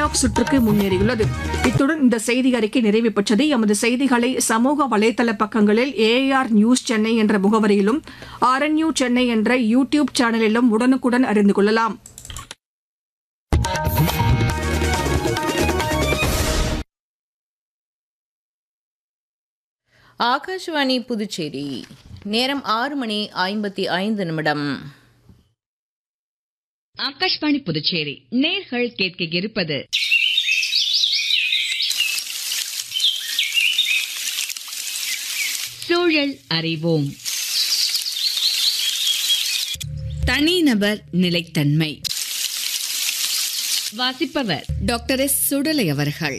of சுற்றுக்கு முன்னேறியுள்ளது இத்துடன் இந்த செய்தி அறிக்கை நிறைவு பெற்றது எமது செய்திகளை சமூக வலைதள பக்கங்களில் ஏஆர் நியூஸ் சென்னை என்ற முகவரியிலும் ஆர்என்யூ சென்னை என்ற யூ டியூப் சேனலிலும் உடனுக்குடன் அறிந்து கொள்ளலாம் ஆகாஷ்வாணி புதுச்சேரி நேரம் ஆறு மணி ஐம்பத்தி ஐந்து நிமிடம் ஆகாஷ்வாணி புதுச்சேரி நேர்கள் கேட்க இருப்பது சூழல் அறிவோம் தனிநபர் நிலைத்தன்மை வாசிப்பவர் டாக்டர் எஸ் சுடலை அவர்கள்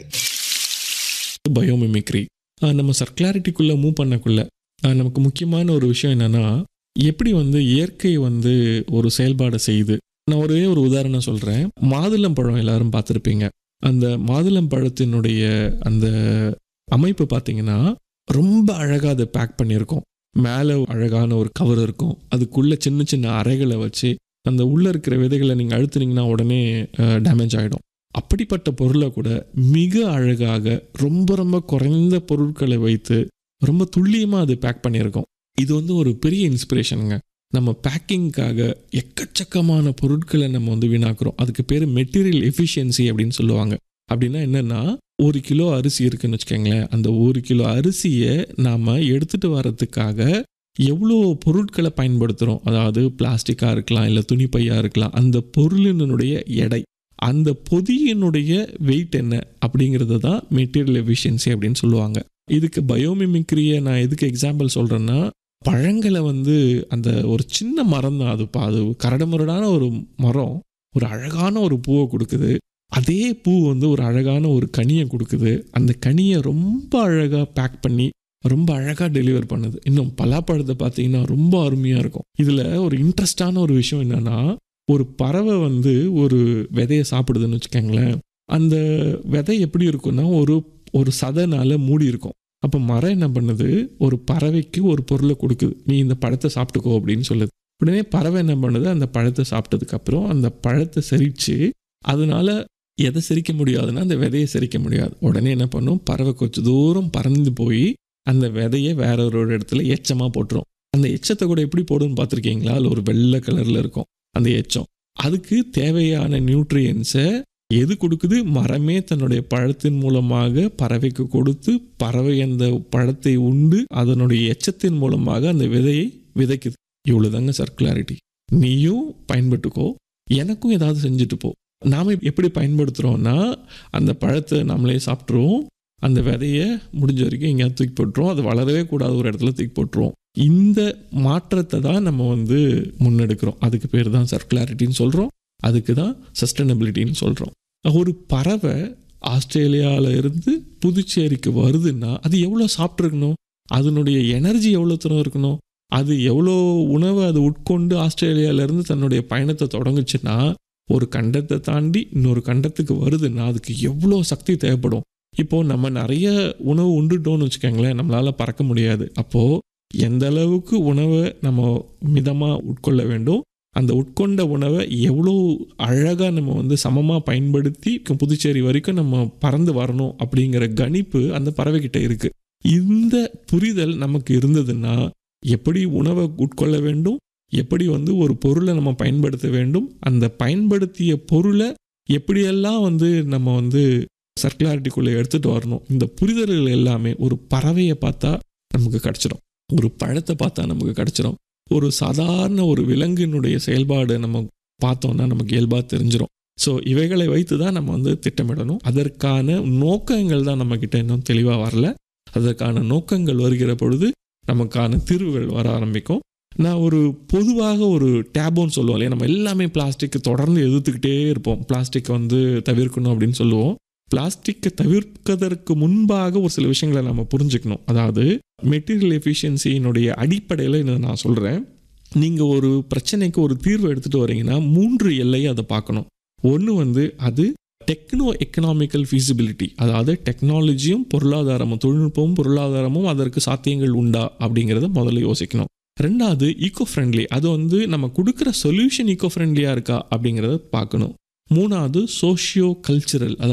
பயோமிமிக்ரி நம்ம சர்க்குலாரிட்டிக்குள்ளே மூவ் பண்ணக்குள்ள ஆஹ் நமக்கு முக்கியமான ஒரு விஷயம் என்னன்னா எப்படி வந்து இயற்கை வந்து ஒரு செயல்பாடை செய்யுது நான் ஒரே ஒரு உதாரணம் சொல்கிறேன் மாதுளம்பழம் எல்லாரும் பார்த்துருப்பீங்க அந்த மாதுளம்பழத்தினுடைய அந்த அமைப்பு பார்த்தீங்கன்னா ரொம்ப அழகாக அதை பேக் பண்ணியிருக்கோம் மேலே அழகான ஒரு கவர் இருக்கும் அதுக்குள்ளே சின்ன சின்ன அறைகளை வச்சு அந்த உள்ளே இருக்கிற விதைகளை நீங்கள் அழுத்துனீங்கன்னா உடனே டேமேஜ் ஆகிடும் அப்படிப்பட்ட பொருளை கூட மிக அழகாக ரொம்ப ரொம்ப குறைந்த பொருட்களை வைத்து ரொம்ப துல்லியமாக அது பேக் பண்ணியிருக்கோம் இது வந்து ஒரு பெரிய இன்ஸ்பிரேஷனுங்க நம்ம பேக்கிங்க்காக எக்கச்சக்கமான பொருட்களை நம்ம வந்து வீணாக்குறோம் அதுக்கு பேர் மெட்டீரியல் எஃபிஷியன்சி அப்படின்னு சொல்லுவாங்க அப்படின்னா என்னென்னா ஒரு கிலோ அரிசி இருக்குன்னு வச்சுக்கோங்களேன் அந்த ஒரு கிலோ அரிசியை நாம் எடுத்துகிட்டு வர்றதுக்காக எவ்வளோ பொருட்களை பயன்படுத்துகிறோம் அதாவது பிளாஸ்டிக்காக இருக்கலாம் இல்லை துணிப்பையாக இருக்கலாம் அந்த பொருளினுடைய எடை அந்த பொதியினுடைய வெயிட் என்ன அப்படிங்கிறது தான் மெட்டீரியல் எஃபிஷியன்சி அப்படின்னு சொல்லுவாங்க இதுக்கு பயோமிமிக்ரியை நான் எதுக்கு எக்ஸாம்பிள் சொல்கிறேன்னா பழங்களை வந்து அந்த ஒரு சின்ன மரம் தான் அது அது கரடுமுரடான ஒரு மரம் ஒரு அழகான ஒரு பூவை கொடுக்குது அதே பூ வந்து ஒரு அழகான ஒரு கனியை கொடுக்குது அந்த கனியை ரொம்ப அழகாக பேக் பண்ணி ரொம்ப அழகாக டெலிவர் பண்ணுது இன்னும் பலாப்பழத்தை பார்த்தீங்கன்னா ரொம்ப அருமையாக இருக்கும் இதில் ஒரு இன்ட்ரெஸ்டான ஒரு விஷயம் என்னென்னா ஒரு பறவை வந்து ஒரு விதையை சாப்பிடுதுன்னு வச்சுக்கோங்களேன் அந்த விதை எப்படி இருக்குன்னா ஒரு ஒரு சதனால மூடி இருக்கும் அப்போ மரம் என்ன பண்ணுது ஒரு பறவைக்கு ஒரு பொருளை கொடுக்குது நீ இந்த பழத்தை சாப்பிட்டுக்கோ அப்படின்னு சொல்லுது உடனே பறவை என்ன பண்ணுது அந்த பழத்தை சாப்பிட்டதுக்கப்புறம் அந்த பழத்தை செரித்து அதனால எதை செரிக்க முடியாதுன்னா அந்த விதையை செரிக்க முடியாது உடனே என்ன பண்ணும் பறவை கொஞ்சம் தூரம் பறந்து போய் அந்த விதையை வேற ஒரு இடத்துல எச்சமாக போட்டுரும் அந்த எச்சத்தை கூட எப்படி போடுன்னு பார்த்துருக்கீங்களா அதில் ஒரு வெள்ளை கலரில் இருக்கும் அந்த எச்சம் அதுக்கு தேவையான நியூட்ரியன்ஸை எது கொடுக்குது மரமே தன்னுடைய பழத்தின் மூலமாக பறவைக்கு கொடுத்து பறவை அந்த பழத்தை உண்டு அதனுடைய எச்சத்தின் மூலமாக அந்த விதையை விதைக்குது இவ்வளோதாங்க சர்க்குலாரிட்டி நீயும் பயன்பட்டுக்கோ எனக்கும் ஏதாவது செஞ்சுட்டு போ நாம் எப்படி பயன்படுத்துகிறோன்னா அந்த பழத்தை நம்மளே சாப்பிட்ருவோம் அந்த விதையை முடிஞ்ச வரைக்கும் எங்கேயாவது தூக்கி போட்டுருவோம் அது வளரவே கூடாத ஒரு இடத்துல தூக்கி போட்டுருவோம் இந்த மாற்றத்தை தான் நம்ம வந்து முன்னெடுக்கிறோம் அதுக்கு பேர் தான் சர்க்குலாரிட்டின்னு சொல்கிறோம் அதுக்கு தான் சஸ்டைனபிலிட்டின்னு சொல்கிறோம் ஒரு பறவை ஆஸ்திரேலியாவில் இருந்து புதுச்சேரிக்கு வருதுன்னா அது எவ்வளோ சாப்பிட்ருக்கணும் அதனுடைய எனர்ஜி எவ்வளோ தூரம் இருக்கணும் அது எவ்வளோ உணவை அது உட்கொண்டு ஆஸ்திரேலியாவிலேருந்து தன்னுடைய பயணத்தை தொடங்குச்சுன்னா ஒரு கண்டத்தை தாண்டி இன்னொரு கண்டத்துக்கு வருதுன்னா அதுக்கு எவ்வளோ சக்தி தேவைப்படும் இப்போது நம்ம நிறைய உணவு உண்டுட்டோம்னு வச்சுக்கோங்களேன் நம்மளால் பறக்க முடியாது அப்போது எந்த அளவுக்கு உணவை நம்ம மிதமாக உட்கொள்ள வேண்டும் அந்த உட்கொண்ட உணவை எவ்வளோ அழகாக நம்ம வந்து சமமாக பயன்படுத்தி புதுச்சேரி வரைக்கும் நம்ம பறந்து வரணும் அப்படிங்கிற கணிப்பு அந்த பறவைக்கிட்ட இருக்குது இந்த புரிதல் நமக்கு இருந்ததுன்னா எப்படி உணவை உட்கொள்ள வேண்டும் எப்படி வந்து ஒரு பொருளை நம்ம பயன்படுத்த வேண்டும் அந்த பயன்படுத்திய பொருளை எப்படியெல்லாம் வந்து நம்ம வந்து சர்க்குலாரிட்டிக்குள்ளே எடுத்துகிட்டு வரணும் இந்த புரிதல்கள் எல்லாமே ஒரு பறவையை பார்த்தா நமக்கு கிடச்சிடும் ஒரு பழத்தை பார்த்தா நமக்கு கிடச்சிரும் ஒரு சாதாரண ஒரு விலங்கினுடைய செயல்பாடு நம்ம பார்த்தோம்னா நமக்கு இயல்பாக தெரிஞ்சிடும் ஸோ இவைகளை வைத்து தான் நம்ம வந்து திட்டமிடணும் அதற்கான நோக்கங்கள் தான் நம்மக்கிட்ட இன்னும் தெளிவாக வரல அதற்கான நோக்கங்கள் வருகிற பொழுது நமக்கான தீர்வுகள் வர ஆரம்பிக்கும் நான் ஒரு பொதுவாக ஒரு டேபோன்னு சொல்லுவோம் இல்லையா நம்ம எல்லாமே பிளாஸ்டிக் தொடர்ந்து எதிர்த்துக்கிட்டே இருப்போம் பிளாஸ்டிக்கை வந்து தவிர்க்கணும் அப்படின்னு சொல்லுவோம் பிளாஸ்டிக்கை தவிர்ப்பதற்கு முன்பாக ஒரு சில விஷயங்களை நம்ம புரிஞ்சுக்கணும் அதாவது மெட்டீரியல் எஃபிஷியன்சியினுடைய அடிப்படையில் இதை நான் சொல்கிறேன் நீங்கள் ஒரு பிரச்சனைக்கு ஒரு தீர்வு எடுத்துகிட்டு வரீங்கன்னா மூன்று எல்லையை அதை பார்க்கணும் ஒன்று வந்து அது டெக்னோ எக்கனாமிக்கல் ஃபீசிபிலிட்டி அதாவது டெக்னாலஜியும் பொருளாதாரமும் தொழில்நுட்பமும் பொருளாதாரமும் அதற்கு சாத்தியங்கள் உண்டா அப்படிங்கிறத முதல்ல யோசிக்கணும் ரெண்டாவது ஈகோ ஃப்ரெண்ட்லி அது வந்து நம்ம கொடுக்குற சொல்யூஷன் ஈகோ ஃப்ரெண்ட்லியாக இருக்கா அப்படிங்கிறத பார்க்கணும் மூணாவது சோஷியோ கல்ச்சுரல்